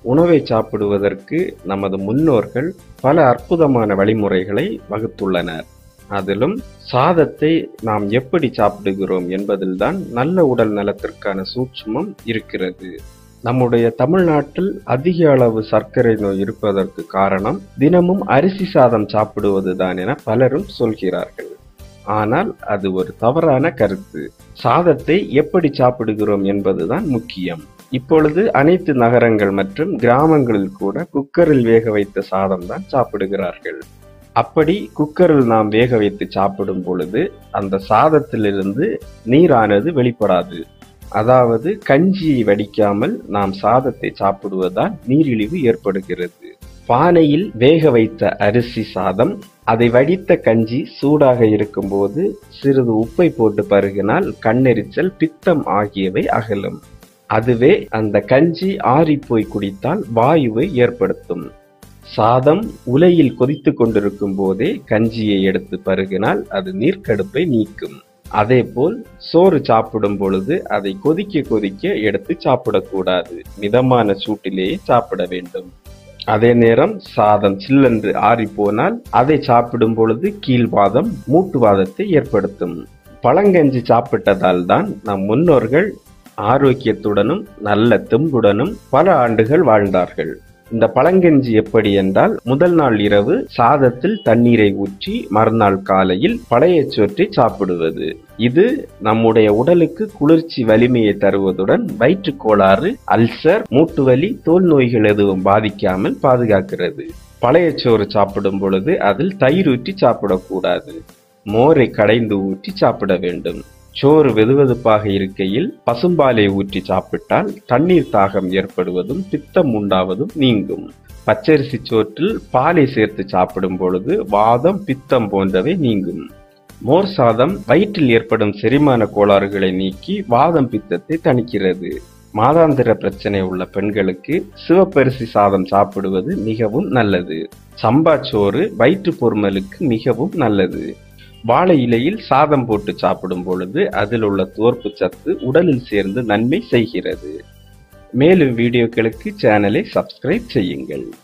உணவை சாப்பிடுவதற்கு நமது முன்னோர்கள் பல அற்புதமான வழிமுறைகளை வகுத்துள்ளனர் அதிலும் சாதத்தை நாம் எப்படி சாப்பிடுகிறோம் என்பதில்தான் நல்ல உடல் நலத்திற்கான சூட்சுமம் இருக்கிறது நம்முடைய தமிழ்நாட்டில் அதிக அளவு சர்க்கரை நோய் இருப்பதற்கு காரணம் தினமும் அரிசி சாதம் சாப்பிடுவதுதான் என பலரும் சொல்கிறார்கள் ஆனால் அது ஒரு தவறான கருத்து சாதத்தை எப்படி சாப்பிடுகிறோம் என்பதுதான் முக்கியம் இப்பொழுது அனைத்து நகரங்கள் மற்றும் கிராமங்களில் கூட குக்கரில் வேக வைத்த சாதம் தான் சாப்பிடுகிறார்கள் அப்படி குக்கரில் நாம் வேக வைத்து சாப்பிடும் பொழுது அந்த சாதத்திலிருந்து நீரானது வெளிப்படாது அதாவது கஞ்சியை வடிக்காமல் நாம் சாதத்தை சாப்பிடுவதால் நீரிழிவு ஏற்படுகிறது பானையில் வேக வைத்த அரிசி சாதம் அதை வடித்த கஞ்சி சூடாக இருக்கும்போது சிறிது உப்பை போட்டு பருகினால் கண்ணெரிச்சல் பித்தம் ஆகியவை அகலும் அதுவே அந்த கஞ்சி ஆறிப்போய் குடித்தால் வாயுவை ஏற்படுத்தும் சாதம் உலையில் கொதித்து கொண்டிருக்கும் போதே கஞ்சியை எடுத்து பருகினால் அது நீர்க்கடுப்பை நீக்கும் அதேபோல் சோறு சாப்பிடும் பொழுது அதை கொதிக்க கொதிக்க எடுத்து சாப்பிடக்கூடாது மிதமான சூட்டிலேயே சாப்பிட வேண்டும் அதே நேரம் சாதம் சில்லென்று ஆறி போனால் அதை சாப்பிடும் பொழுது கீழ்வாதம் மூட்டுவாதத்தை ஏற்படுத்தும் பழங்கஞ்சி சாப்பிட்டதால் தான் நம் முன்னோர்கள் ஆரோக்கியத்துடனும் நல்ல தெம்புடனும் பல ஆண்டுகள் வாழ்ந்தார்கள் இந்த பழங்கஞ்சி எப்படி என்றால் முதல் நாள் இரவு சாதத்தில் தண்ணீரை ஊற்றி மறுநாள் காலையில் பழைய சோற்றை சாப்பிடுவது இது நம்முடைய உடலுக்கு குளிர்ச்சி வலிமையை தருவதுடன் வயிற்றுக் கோளாறு அல்சர் மூட்டுவலி தோல் நோய்கள் எதுவும் பாதிக்காமல் பாதுகாக்கிறது பழைய சோறு சாப்பிடும் பொழுது அதில் தயிர் ஊற்றி சாப்பிடக்கூடாது மோரை கடைந்து ஊற்றி சாப்பிட வேண்டும் சோறு வெதுவெதுப்பாக இருக்கையில் பசும்பாலை ஊற்றி சாப்பிட்டால் தண்ணீர் தாகம் ஏற்படுவதும் பித்தம் உண்டாவதும் நீங்கும் பச்சரிசி சோற்றில் பாலை சேர்த்து சாப்பிடும் பொழுது வாதம் பித்தம் போன்றவை நீங்கும் மோர் சாதம் வயிற்றில் ஏற்படும் செரிமான கோளாறுகளை நீக்கி வாதம் பித்தத்தை தணிக்கிறது மாதாந்திர பிரச்சனை உள்ள பெண்களுக்கு சிவப்பரிசி சாதம் சாப்பிடுவது மிகவும் நல்லது சம்பா சோறு வயிற்று பொறுமலுக்கு மிகவும் நல்லது வாழை இலையில் சாதம் போட்டு சாப்பிடும் பொழுது அதில் உள்ள தோற்பு சத்து உடலில் சேர்ந்து நன்மை செய்கிறது மேலும் வீடியோக்களுக்கு சேனலை சப்ஸ்கிரைப் செய்யுங்கள்